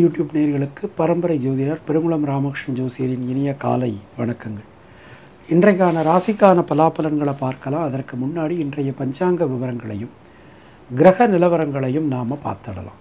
YouTube நேயர்களுக்கு பரம்பரை ஜோதிடர் பெருங்குளம் ராமகிருஷ்ணன் ஜோசியரின் இனிய காலை வணக்கங்கள் இன்றைக்கான ராசிக்கான பலாபலன்களை பார்க்கலாம் அதற்கு முன்னாடி இன்றைய பஞ்சாங்க விவரங்களையும் கிரக நிலவரங்களையும் நாம் பார்த்துடலாம்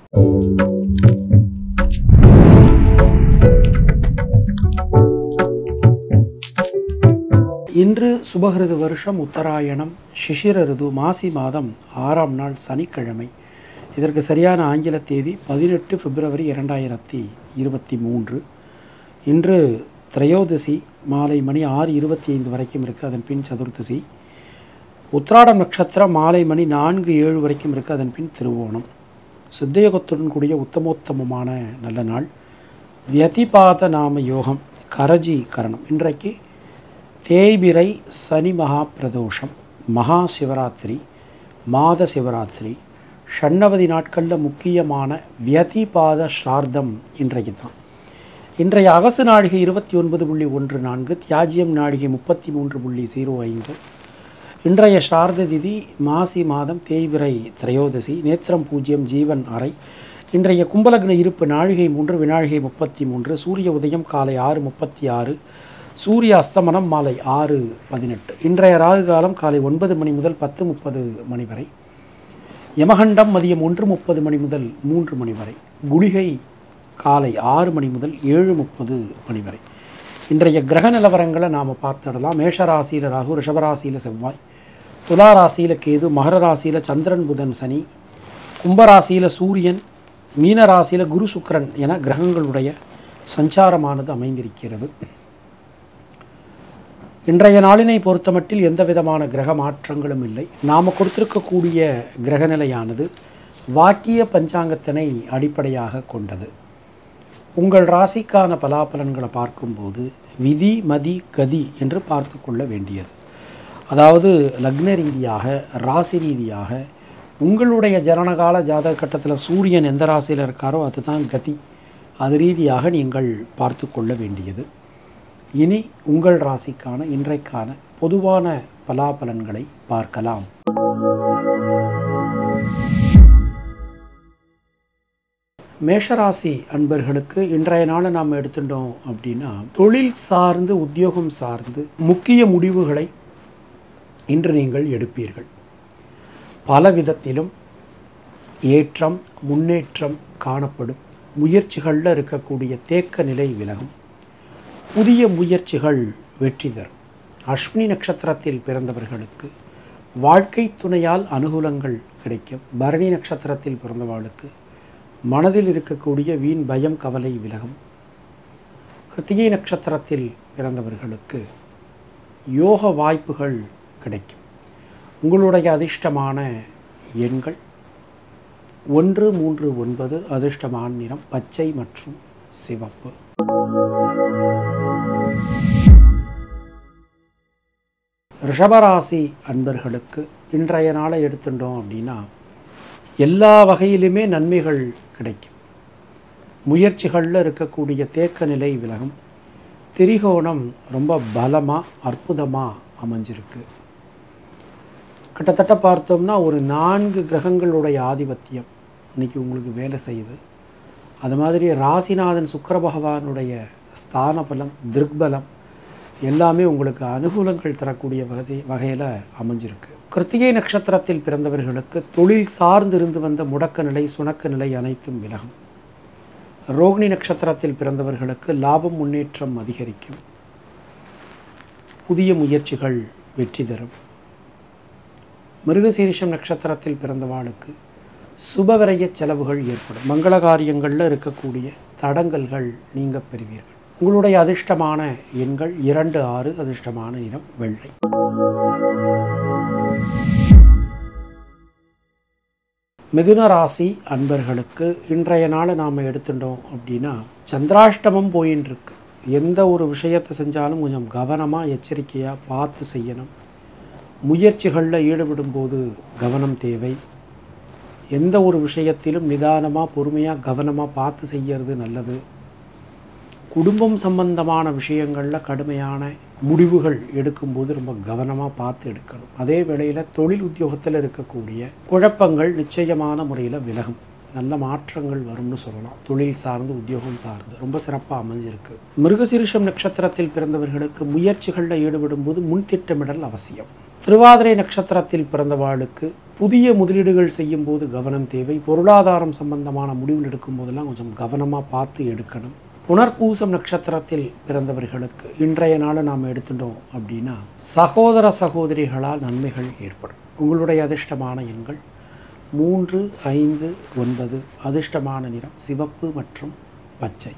இன்று சுபகிருது வருஷம் உத்தராயணம் சிசிர ரிது மாசி மாதம் ஆறாம் நாள் சனிக்கிழமை இதற்கு சரியான ஆங்கில தேதி பதினெட்டு பிப்ரவரி இரண்டாயிரத்தி இருபத்தி மூன்று இன்று திரையோதசி மாலை மணி ஆறு இருபத்தி ஐந்து வரைக்கும் இருக்குது அதன் பின் சதுர்தசி உத்ராடம் நட்சத்திரம் மாலை மணி நான்கு ஏழு வரைக்கும் இருக்குது அதன் பின் திருவோணம் சித்தயோகத்துடன் கூடிய உத்தமோத்தமமான நல்ல நாள் வியதிபாத நாம யோகம் கரஜி கரணம் இன்றைக்கு தேய்பிரை சனி மகா பிரதோஷம் மகா சிவராத்திரி மாத சிவராத்திரி ஷண்ணவதி நாட்களில் முக்கியமான வியதிபாத ஸ்ரார்த்தம் இன்றைக்கு தான் இன்றைய அகசு நாழிகை இருபத்தி ஒன்பது புள்ளி ஒன்று நான்கு தியாஜியம் நாழிகை முப்பத்தி மூன்று புள்ளி ஜீரோ ஐந்து இன்றைய ஸ்ரார்த்த திதி மாசி மாதம் தேய்பிரை திரையோதசி நேத்திரம் பூஜ்யம் ஜீவன் அறை இன்றைய கும்பலக்ன இருப்பு நாழிகை மூன்று வினாழிகை முப்பத்தி மூன்று சூரிய உதயம் காலை ஆறு முப்பத்தி ஆறு சூரிய அஸ்தமனம் மாலை ஆறு பதினெட்டு இன்றைய ராகு காலம் காலை ஒன்பது மணி முதல் பத்து முப்பது மணி வரை யமகண்டம் மதியம் ஒன்று முப்பது மணி முதல் மூன்று மணி வரை குளிகை காலை ஆறு மணி முதல் ஏழு முப்பது மணி வரை இன்றைய கிரக நிலவரங்களை நாம் பார்த்துடலாம் மேஷராசியில் ராகு ரிஷபராசியில் செவ்வாய் துலா ராசியில் கேது மகர ராசியில் சந்திரன் புதன் சனி கும்பராசியில் சூரியன் மீன ராசியில் குரு சுக்கிரன் என கிரகங்களுடைய சஞ்சாரமானது அமைந்திருக்கிறது இன்றைய நாளினை பொறுத்தமட்டில் எந்த விதமான கிரக மாற்றங்களும் இல்லை நாம் கொடுத்திருக்கக்கூடிய கிரகநிலையானது வாக்கிய பஞ்சாங்கத்தினை அடிப்படையாக கொண்டது உங்கள் ராசிக்கான பலாபலன்களை பார்க்கும்போது விதி மதி கதி என்று பார்த்து கொள்ள வேண்டியது அதாவது லக்ன ரீதியாக ராசி ரீதியாக உங்களுடைய ஜனனகால ஜாதக கட்டத்தில் சூரியன் எந்த ராசியில் இருக்காரோ அதுதான் கதி அது ரீதியாக நீங்கள் பார்த்து கொள்ள வேண்டியது இனி உங்கள் ராசிக்கான இன்றைக்கான பொதுவான பலாபலன்களை பார்க்கலாம் மேஷராசி அன்பர்களுக்கு இன்றைய நாளை நாம் எடுத்துட்டோம் அப்படின்னா தொழில் சார்ந்து உத்தியோகம் சார்ந்து முக்கிய முடிவுகளை இன்று நீங்கள் எடுப்பீர்கள் பல விதத்திலும் ஏற்றம் முன்னேற்றம் காணப்படும் முயற்சிகளில் இருக்கக்கூடிய தேக்க நிலை விலகும் புதிய முயற்சிகள் வெற்றி தரும் அஸ்வினி நட்சத்திரத்தில் பிறந்தவர்களுக்கு வாழ்க்கை துணையால் அனுகூலங்கள் கிடைக்கும் பரணி நட்சத்திரத்தில் பிறந்தவர்களுக்கு மனதில் இருக்கக்கூடிய வீண் பயம் கவலை விலகும் கிருத்திகை நட்சத்திரத்தில் பிறந்தவர்களுக்கு யோக வாய்ப்புகள் கிடைக்கும் உங்களுடைய அதிர்ஷ்டமான எண்கள் ஒன்று மூன்று ஒன்பது அதிர்ஷ்டமான நிறம் பச்சை மற்றும் சிவப்பு ரிஷபராசி அன்பர்களுக்கு இன்றைய நாளை எடுத்துட்டோம் அப்படின்னா எல்லா வகையிலுமே நன்மைகள் கிடைக்கும் முயற்சிகளில் இருக்கக்கூடிய தேக்க நிலை விலகும் திரிகோணம் ரொம்ப பலமாக அற்புதமாக அமைஞ்சிருக்கு கிட்டத்தட்ட பார்த்தோம்னா ஒரு நான்கு கிரகங்களுடைய ஆதிபத்தியம் இன்னைக்கு உங்களுக்கு வேலை செய்யுது அது மாதிரி ராசிநாதன் சுக்கர பகவானுடைய ஸ்தான பலம் திருக்பலம் எல்லாமே உங்களுக்கு அனுகூலங்கள் தரக்கூடிய வகை வகையில் அமைஞ்சிருக்கு கிருத்திகை நட்சத்திரத்தில் பிறந்தவர்களுக்கு தொழில் சார்ந்து இருந்து வந்த முடக்க நிலை சுணக்க நிலை அனைத்தும் விலகும் ரோகிணி நட்சத்திரத்தில் பிறந்தவர்களுக்கு லாபம் முன்னேற்றம் அதிகரிக்கும் புதிய முயற்சிகள் வெற்றி தரும் மிருகசீரிஷம் நட்சத்திரத்தில் பிறந்தவாளுக்கு சுபவிரய செலவுகள் ஏற்படும் மங்கள காரியங்களில் இருக்கக்கூடிய தடங்கல்கள் நீங்க பெறுவீர்கள் உங்களுடைய அதிர்ஷ்டமான எண்கள் இரண்டு ஆறு அதிர்ஷ்டமான நிறம் வெள்ளை மிதுன ராசி அன்பர்களுக்கு இன்றைய நாளை நாம் எடுத்துட்டோம் அப்படின்னா சந்திராஷ்டமம் போயின்னு இருக்கு எந்த ஒரு விஷயத்தை செஞ்சாலும் கொஞ்சம் கவனமாக எச்சரிக்கையாக பார்த்து செய்யணும் முயற்சிகளில் ஈடுபடும் போது கவனம் தேவை எந்த ஒரு விஷயத்திலும் நிதானமாக பொறுமையாக கவனமாக பார்த்து செய்யறது நல்லது குடும்பம் சம்பந்தமான விஷயங்களில் கடுமையான முடிவுகள் எடுக்கும்போது ரொம்ப கவனமாக பார்த்து எடுக்கணும் அதே வேளையில் தொழில் உத்தியோகத்தில் இருக்கக்கூடிய குழப்பங்கள் நிச்சயமான முறையில் விலகும் நல்ல மாற்றங்கள் வரும்னு சொல்லலாம் தொழில் சார்ந்து உத்தியோகம் சார்ந்து ரொம்ப சிறப்பாக அமைஞ்சிருக்கு மிருகசீரிஷம் நட்சத்திரத்தில் பிறந்தவர்களுக்கு முயற்சிகளில் ஈடுபடும் போது முன்திட்டமிடல் அவசியம் திருவாதிரை நட்சத்திரத்தில் பிறந்தவாளுக்கு புதிய முதலீடுகள் செய்யும் போது கவனம் தேவை பொருளாதாரம் சம்பந்தமான முடிவுகள் எடுக்கும் போதெல்லாம் கொஞ்சம் கவனமாக பார்த்து எடுக்கணும் புனர்பூசம் நட்சத்திரத்தில் பிறந்தவர்களுக்கு இன்றைய நாளை நாம் எடுத்துட்டோம் அப்படின்னா சகோதர சகோதரிகளால் நன்மைகள் ஏற்படும் உங்களுடைய அதிர்ஷ்டமான எண்கள் மூன்று ஐந்து ஒன்பது அதிர்ஷ்டமான நிறம் சிவப்பு மற்றும் பச்சை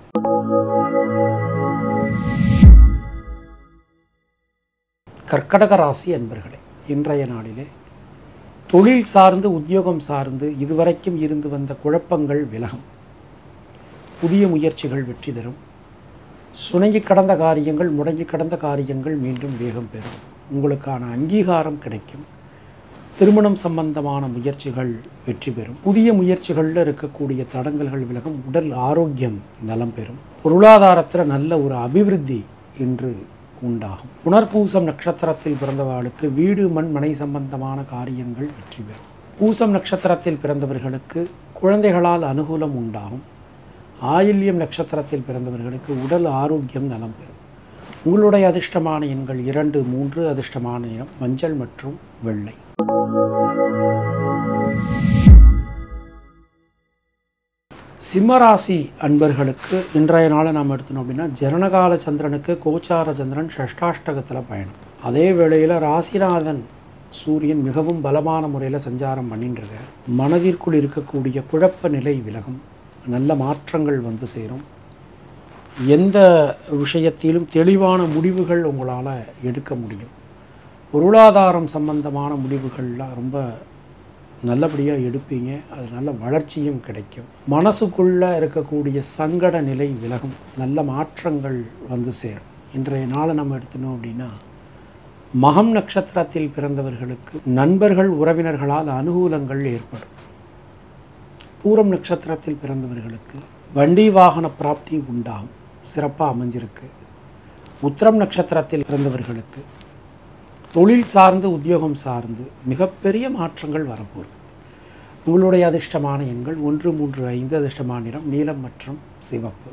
கர்க்கடக ராசி அன்பர்களே இன்றைய நாளிலே தொழில் சார்ந்து உத்தியோகம் சார்ந்து இதுவரைக்கும் இருந்து வந்த குழப்பங்கள் விலகும் புதிய முயற்சிகள் வெற்றி தரும் சுணங்கி கடந்த காரியங்கள் முடங்கி கடந்த காரியங்கள் மீண்டும் வேகம் பெறும் உங்களுக்கான அங்கீகாரம் கிடைக்கும் திருமணம் சம்பந்தமான முயற்சிகள் வெற்றி பெறும் புதிய முயற்சிகளில் இருக்கக்கூடிய தடங்கல்கள் விலகும் உடல் ஆரோக்கியம் நலம் பெறும் பொருளாதாரத்தில் நல்ல ஒரு அபிவிருத்தி இன்று உண்டாகும் புனர்பூசம் நட்சத்திரத்தில் பிறந்தவர்களுக்கு வீடு மண் மனை சம்பந்தமான காரியங்கள் வெற்றி பெறும் பூசம் நட்சத்திரத்தில் பிறந்தவர்களுக்கு குழந்தைகளால் அனுகூலம் உண்டாகும் ஆயில்யம் நட்சத்திரத்தில் பிறந்தவர்களுக்கு உடல் ஆரோக்கியம் நலம் பெறும் உங்களுடைய அதிர்ஷ்டமான எண்கள் இரண்டு மூன்று அதிர்ஷ்டமான நிறம் மஞ்சள் மற்றும் வெள்ளை சிம்மராசி அன்பர்களுக்கு இன்றைய நாளை நாம் எடுத்தோம் அப்படின்னா ஜனனகால சந்திரனுக்கு கோச்சார சந்திரன் ஷஷ்டாஷ்டகத்தில் பயணம் அதே வேளையில் ராசிநாதன் சூரியன் மிகவும் பலமான முறையில் சஞ்சாரம் பண்ணிட்டு இருக்கார் மனதிற்குள் இருக்கக்கூடிய குழப்ப நிலை விலகும் நல்ல மாற்றங்கள் வந்து சேரும் எந்த விஷயத்திலும் தெளிவான முடிவுகள் உங்களால் எடுக்க முடியும் பொருளாதாரம் சம்பந்தமான முடிவுகள்லாம் ரொம்ப நல்லபடியாக எடுப்பீங்க அது நல்ல வளர்ச்சியும் கிடைக்கும் மனசுக்குள்ளே இருக்கக்கூடிய சங்கட நிலை விலகும் நல்ல மாற்றங்கள் வந்து சேரும் இன்றைய நாளை நம்ம எடுத்தோம் அப்படின்னா மகம் நட்சத்திரத்தில் பிறந்தவர்களுக்கு நண்பர்கள் உறவினர்களால் அனுகூலங்கள் ஏற்படும் பூரம் நட்சத்திரத்தில் பிறந்தவர்களுக்கு வண்டி வாகன பிராப்தி உண்டாகும் சிறப்பாக அமைஞ்சிருக்கு உத்திரம் நட்சத்திரத்தில் பிறந்தவர்களுக்கு தொழில் சார்ந்து உத்தியோகம் சார்ந்து மிகப்பெரிய மாற்றங்கள் வரப்போகுது உங்களுடைய அதிர்ஷ்டமான எண்கள் ஒன்று மூன்று ஐந்து அதிர்ஷ்டமான நிறம் நீலம் மற்றும் சிவப்பு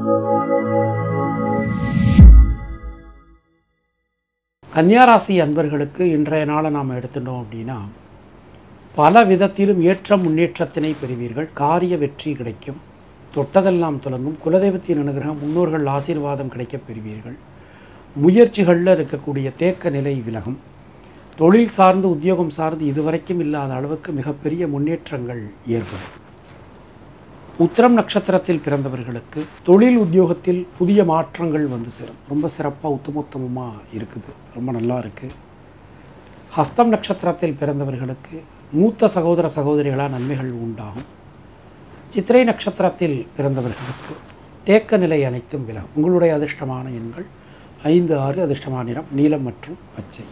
கன்னியாராசி அன்பர்களுக்கு இன்றைய நாளை நாம் எடுத்துட்டோம் அப்படின்னா பல விதத்திலும் ஏற்ற முன்னேற்றத்தினை பெறுவீர்கள் காரிய வெற்றி கிடைக்கும் தொட்டதெல்லாம் தொடங்கும் குலதெய்வத்தின் அனுகிரகம் முன்னோர்கள் ஆசீர்வாதம் கிடைக்கப் பெறுவீர்கள் முயற்சிகளில் இருக்கக்கூடிய தேக்க நிலை விலகும் தொழில் சார்ந்து உத்தியோகம் சார்ந்து இதுவரைக்கும் இல்லாத அளவுக்கு மிகப்பெரிய முன்னேற்றங்கள் ஏற்படும் உத்திரம் நட்சத்திரத்தில் பிறந்தவர்களுக்கு தொழில் உத்தியோகத்தில் புதிய மாற்றங்கள் வந்து சேரும் ரொம்ப சிறப்பாக உத்தமோத்தமமாக இருக்குது ரொம்ப நல்லா இருக்குது ஹஸ்தம் நட்சத்திரத்தில் பிறந்தவர்களுக்கு மூத்த சகோதர சகோதரிகளால் நன்மைகள் உண்டாகும் சித்திரை நட்சத்திரத்தில் பிறந்தவர்களுக்கு தேக்க நிலை அனைத்தும் விலகும் உங்களுடைய அதிர்ஷ்டமான எண்கள் ஐந்து ஆறு அதிர்ஷ்டமான நிறம் நீலம் மற்றும் பச்சை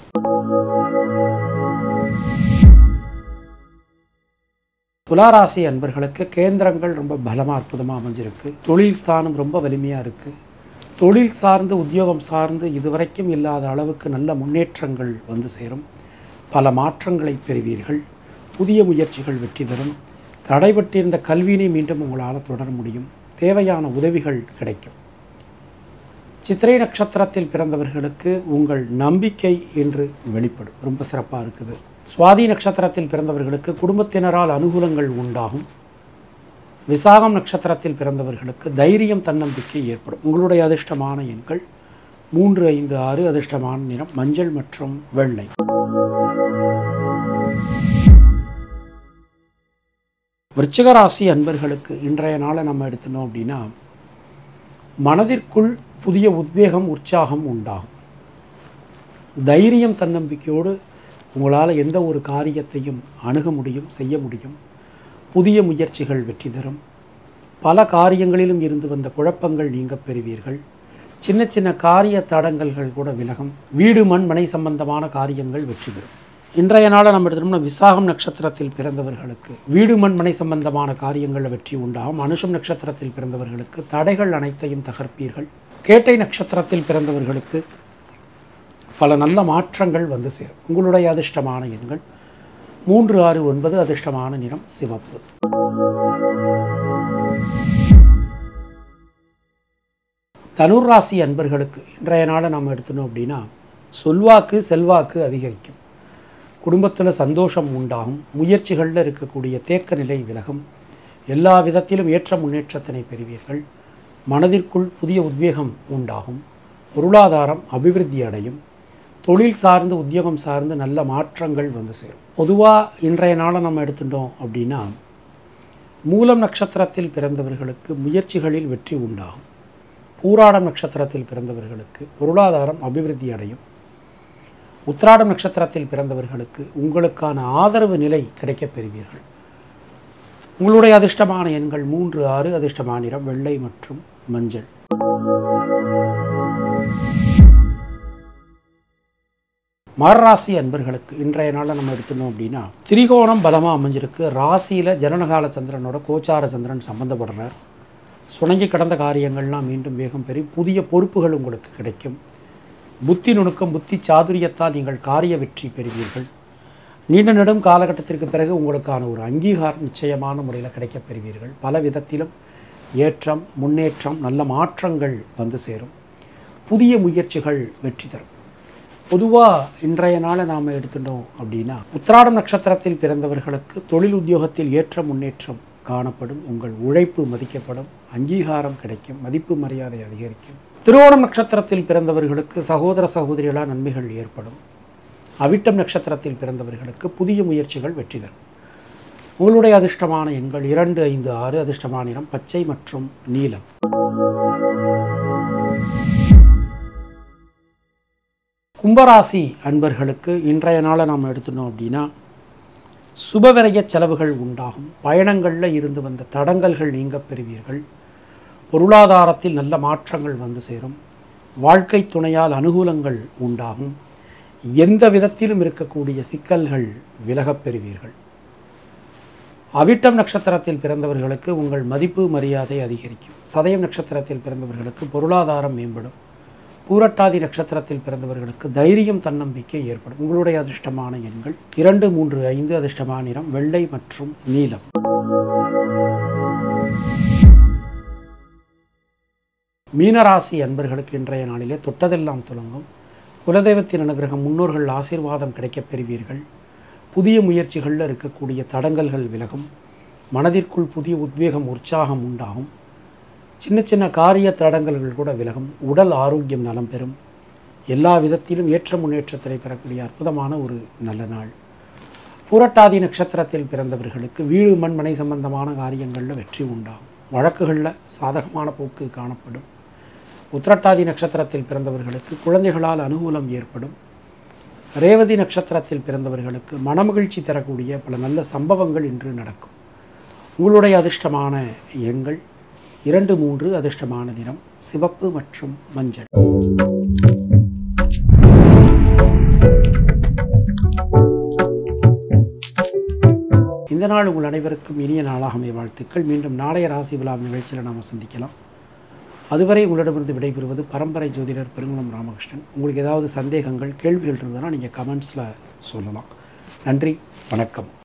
துளாராசி அன்பர்களுக்கு கேந்திரங்கள் ரொம்ப பலமாக அற்புதமாக அமைஞ்சிருக்கு தொழில் ஸ்தானம் ரொம்ப வலிமையாக இருக்குது தொழில் சார்ந்து உத்தியோகம் சார்ந்து இதுவரைக்கும் இல்லாத அளவுக்கு நல்ல முன்னேற்றங்கள் வந்து சேரும் பல மாற்றங்களை பெறுவீர்கள் புதிய முயற்சிகள் வெற்றி பெறும் தடைபட்டிருந்த கல்வியினை மீண்டும் உங்களால் தொடர முடியும் தேவையான உதவிகள் கிடைக்கும் சித்திரை நட்சத்திரத்தில் பிறந்தவர்களுக்கு உங்கள் நம்பிக்கை என்று வெளிப்படும் ரொம்ப சிறப்பாக இருக்குது சுவாதி நட்சத்திரத்தில் பிறந்தவர்களுக்கு குடும்பத்தினரால் அனுகூலங்கள் உண்டாகும் விசாகம் நட்சத்திரத்தில் பிறந்தவர்களுக்கு தைரியம் தன்னம்பிக்கை ஏற்படும் உங்களுடைய அதிர்ஷ்டமான எண்கள் மூன்று ஐந்து ஆறு அதிர்ஷ்டமான நிறம் மஞ்சள் மற்றும் வெள்ளை விருச்சிக ராசி அன்பர்களுக்கு இன்றைய நாளை நம்ம எடுத்தோம் அப்படின்னா மனதிற்குள் புதிய உத்வேகம் உற்சாகம் உண்டாகும் தைரியம் தன்னம்பிக்கையோடு உங்களால் எந்த ஒரு காரியத்தையும் அணுக முடியும் செய்ய முடியும் புதிய முயற்சிகள் வெற்றி தரும் பல காரியங்களிலும் இருந்து வந்த குழப்பங்கள் நீங்கப் பெறுவீர்கள் சின்ன சின்ன காரிய தடங்கல்கள் கூட விலகும் வீடு மண் மனை சம்பந்தமான காரியங்கள் வெற்றி பெறும் இன்றைய நாளை நம்ம எடுத்தோம்னா விசாகம் நட்சத்திரத்தில் பிறந்தவர்களுக்கு வீடு மண் மனை சம்பந்தமான காரியங்களில் வெற்றி உண்டாகும் அனுஷம் நட்சத்திரத்தில் பிறந்தவர்களுக்கு தடைகள் அனைத்தையும் தகர்ப்பீர்கள் கேட்டை நட்சத்திரத்தில் பிறந்தவர்களுக்கு பல நல்ல மாற்றங்கள் வந்து சேரும் உங்களுடைய அதிர்ஷ்டமான எண்கள் மூன்று ஆறு ஒன்பது அதிர்ஷ்டமான நிறம் சிவப்பு தனுர் ராசி அன்பர்களுக்கு இன்றைய நாளை நம்ம எடுத்தணும் அப்படின்னா சொல்வாக்கு செல்வாக்கு அதிகரிக்கும் குடும்பத்தில் சந்தோஷம் உண்டாகும் முயற்சிகளில் இருக்கக்கூடிய தேக்க நிலை விலகும் எல்லா விதத்திலும் ஏற்ற முன்னேற்றத்தினை பெறுவீர்கள் மனதிற்குள் புதிய உத்வேகம் உண்டாகும் பொருளாதாரம் அபிவிருத்தி அடையும் தொழில் சார்ந்து உத்தியோகம் சார்ந்து நல்ல மாற்றங்கள் வந்து சேரும் பொதுவாக இன்றைய நாளை நம்ம எடுத்துட்டோம் அப்படின்னா மூலம் நட்சத்திரத்தில் பிறந்தவர்களுக்கு முயற்சிகளில் வெற்றி உண்டாகும் பூராடம் நட்சத்திரத்தில் பிறந்தவர்களுக்கு பொருளாதாரம் அபிவிருத்தி அடையும் உத்திராடம் நட்சத்திரத்தில் பிறந்தவர்களுக்கு உங்களுக்கான ஆதரவு நிலை கிடைக்கப் பெறுவீர்கள் உங்களுடைய அதிர்ஷ்டமான எண்கள் மூன்று ஆறு அதிர்ஷ்டமான நிறம் வெள்ளை மற்றும் மஞ்சள் மகராசி அன்பர்களுக்கு இன்றைய நாளில் நம்ம எடுத்துனோம் அப்படின்னா திரிகோணம் பலமாக அமைஞ்சிருக்கு ராசியில் ஜனனகால சந்திரனோட கோச்சார சந்திரன் சம்பந்தப்படுறார் சுணங்கி கடந்த காரியங்கள்லாம் மீண்டும் வேகம் பெறி புதிய பொறுப்புகள் உங்களுக்கு கிடைக்கும் புத்தி நுணுக்கம் புத்தி சாதுரியத்தால் நீங்கள் காரிய வெற்றி பெறுவீர்கள் நீண்ட நெடும் காலகட்டத்திற்கு பிறகு உங்களுக்கான ஒரு அங்கீகாரம் நிச்சயமான முறையில் கிடைக்கப் பெறுவீர்கள் பல விதத்திலும் ஏற்றம் முன்னேற்றம் நல்ல மாற்றங்கள் வந்து சேரும் புதிய முயற்சிகள் வெற்றி தரும் பொதுவாக இன்றைய நாளை நாம் எடுத்துட்டோம் அப்படின்னா உத்திராடம் நட்சத்திரத்தில் பிறந்தவர்களுக்கு தொழில் உத்தியோகத்தில் ஏற்ற முன்னேற்றம் காணப்படும் உங்கள் உழைப்பு மதிக்கப்படும் அங்கீகாரம் கிடைக்கும் மதிப்பு மரியாதை அதிகரிக்கும் திருவோணம் நட்சத்திரத்தில் பிறந்தவர்களுக்கு சகோதர சகோதரிகளால் நன்மைகள் ஏற்படும் அவிட்டம் நட்சத்திரத்தில் பிறந்தவர்களுக்கு புதிய முயற்சிகள் வெற்றி தரும் உங்களுடைய அதிர்ஷ்டமான எண்கள் இரண்டு ஐந்து ஆறு அதிர்ஷ்டமான நிறம் பச்சை மற்றும் நீலம் கும்பராசி அன்பர்களுக்கு இன்றைய நாளை நாம் எடுத்துனோம் அப்படின்னா சுபவிரய செலவுகள் உண்டாகும் பயணங்களில் இருந்து வந்த தடங்கல்கள் நீங்கப் பெறுவீர்கள் பொருளாதாரத்தில் நல்ல மாற்றங்கள் வந்து சேரும் வாழ்க்கை துணையால் அனுகூலங்கள் உண்டாகும் எந்த விதத்திலும் இருக்கக்கூடிய சிக்கல்கள் விலகப் பெறுவீர்கள் அவிட்டம் நட்சத்திரத்தில் பிறந்தவர்களுக்கு உங்கள் மதிப்பு மரியாதை அதிகரிக்கும் சதயம் நட்சத்திரத்தில் பிறந்தவர்களுக்கு பொருளாதாரம் மேம்படும் பூரட்டாதி நட்சத்திரத்தில் பிறந்தவர்களுக்கு தைரியம் தன்னம்பிக்கை ஏற்படும் உங்களுடைய அதிர்ஷ்டமான எண்கள் இரண்டு மூன்று ஐந்து அதிர்ஷ்டமான நிறம் வெள்ளை மற்றும் நீலம் மீனராசி அன்பர்களுக்கு இன்றைய நாளிலே தொட்டதெல்லாம் துலங்கும் குலதெய்வத்தின் அனுகிரகம் முன்னோர்கள் ஆசீர்வாதம் கிடைக்கப் பெறுவீர்கள் புதிய முயற்சிகளில் இருக்கக்கூடிய தடங்கல்கள் விலகும் மனதிற்குள் புதிய உத்வேகம் உற்சாகம் உண்டாகும் சின்ன சின்ன காரிய தடங்கல்கள் கூட விலகும் உடல் ஆரோக்கியம் நலம் பெறும் எல்லா விதத்திலும் ஏற்ற முன்னேற்றத்தை பெறக்கூடிய அற்புதமான ஒரு நல்ல நாள் பூரட்டாதி நட்சத்திரத்தில் பிறந்தவர்களுக்கு வீடு மண் மனை சம்பந்தமான காரியங்களில் வெற்றி உண்டாகும் வழக்குகளில் சாதகமான போக்கு காணப்படும் உத்திரட்டாதி நட்சத்திரத்தில் பிறந்தவர்களுக்கு குழந்தைகளால் அனுகூலம் ஏற்படும் ரேவதி நட்சத்திரத்தில் பிறந்தவர்களுக்கு மனமகிழ்ச்சி தரக்கூடிய பல நல்ல சம்பவங்கள் இன்று நடக்கும் உங்களுடைய அதிர்ஷ்டமான எண்கள் இரண்டு மூன்று அதிர்ஷ்டமான நிறம் சிவப்பு மற்றும் மஞ்சள் இந்த நாள் உங்கள் அனைவருக்கும் இனிய நாளாக அமைய வாழ்த்துக்கள் மீண்டும் நாளைய ராசி விழா நிகழ்ச்சியில் நாம் சந்திக்கலாம் அதுவரை உங்களிடமிருந்து விடைபெறுவது பரம்பரை ஜோதிடர் பெருங்குளம் ராமகிருஷ்ணன் உங்களுக்கு ஏதாவது சந்தேகங்கள் கேள்விகள் இருந்ததுன்னா நீங்கள் கமெண்ட்ஸில் சொல்லலாம் நன்றி வணக்கம்